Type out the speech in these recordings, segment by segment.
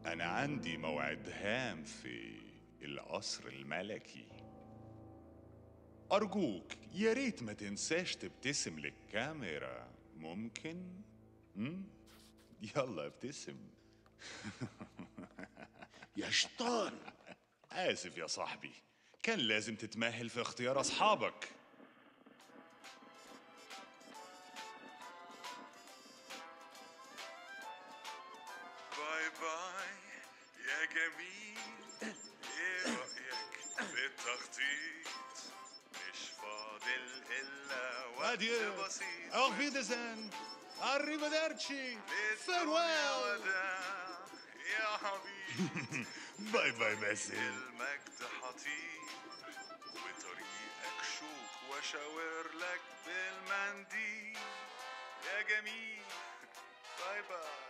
أنا عندي موعد هام في القصر الملكي أرجوك يا ريت ما تنساش تبتسم للكاميرا ممكن؟ مم؟ يلا ابتسم يا شيطان آسف يا صاحبي كان لازم تتمهل في اختيار أصحابك باي باي يا جميل ايه رأيك في التخطيط مش فاضل الا وقت أديو بسيط أوف فيدرسن أريفاديرتشي للدنيا وداع يا حبيبي باي باي باسل المجد حطير وطريقك شوك واشاور لك بالمنديل يا جميل باي باي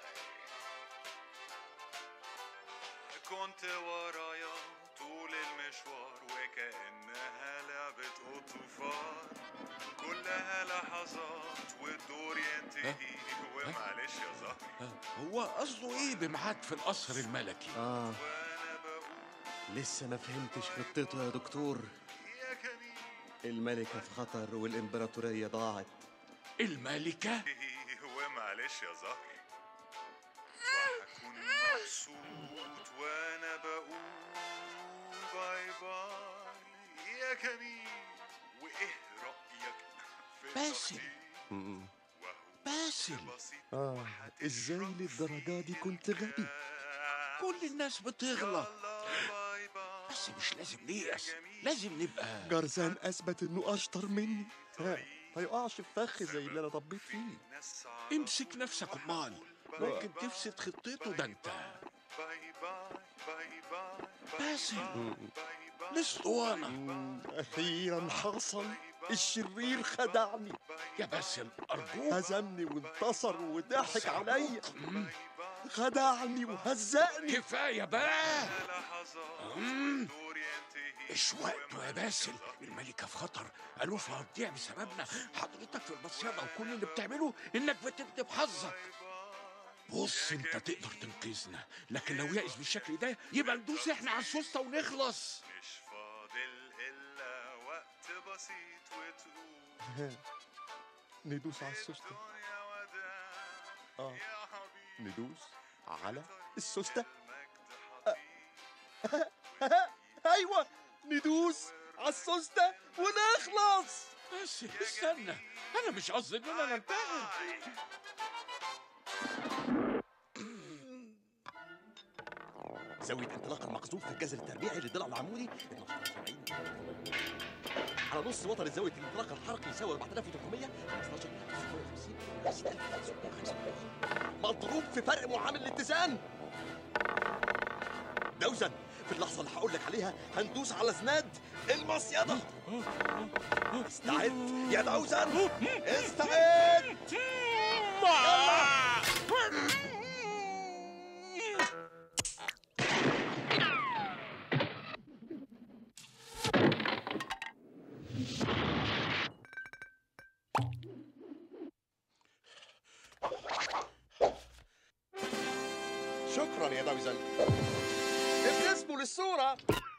كنت ورايا طول المشوار وكأنها لعبة قط وفار كلها لحظات والدور ينتهي ومعلش يا زهري هو قصده ايه بميعاد في القصر الملكي آه وانا بقول لسه ما فهمتش خطته يا دكتور يا جميل الملكة في خطر والإمبراطورية ضاعت الملكة ومعلش يا زهر وهكون مبسوط وانا بقول باي باي يا جميل وايه رأيك في باسل. التخطيط؟ م- وهو باسل بسيط آه وهتشرب إزاي للدرجة دي كنت غبي فيها. كل الناس بتغلط يلا باي باي بس مش لازم نيأس لازم نبقى جرزان أثبت إنه أشطر مني ها، ما يقعش في فخ زي اللي أنا طبيت فيه ناس امسك نفسك امال ممكن تفسد خطته ده انت باي باي باي باي باسل باي باي الاسطوانة مم، أخيرا حصل الشرير خدعني يا باسل ارجوك هزمني وانتصر وضحك عليا خدعني وهزقني كفاية بقى لحظات مم. والدور ينتهي مش وقته يا باسل الملكة في خطر ألوفها هتضيع بسببنا حضرتك في المصيدة وكل اللي بتعمله إنك بتكتب حظك بص انت تقدر تنقذنا لكن لو يأس بالشكل ده يبقى ندوس احنا على السوسته ونخلص مش فاضل الا وقت بسيط وتقول ندوس على السوستة الدنيا وداع آه. يا حبيبي ندوس على السوستة المجد حبيبي أيوة ندوس على السوستة ونخلص بس استنى انا مش قصدي ان انا ننتهي زاوية انطلاق المقذوف في الجذر التربيعي للضلع العمودي 1270 على نص وتر زاوية الانطلاق الحركي يساوي 4300 15 650 655 مضروب في فرق معامل الاتزان دوزن في اللحظة اللي هقول لك عليها هندوس على زناد المصيدة استعد يا دوزن استعد شكرا يا دوزن ابتسموا للصورة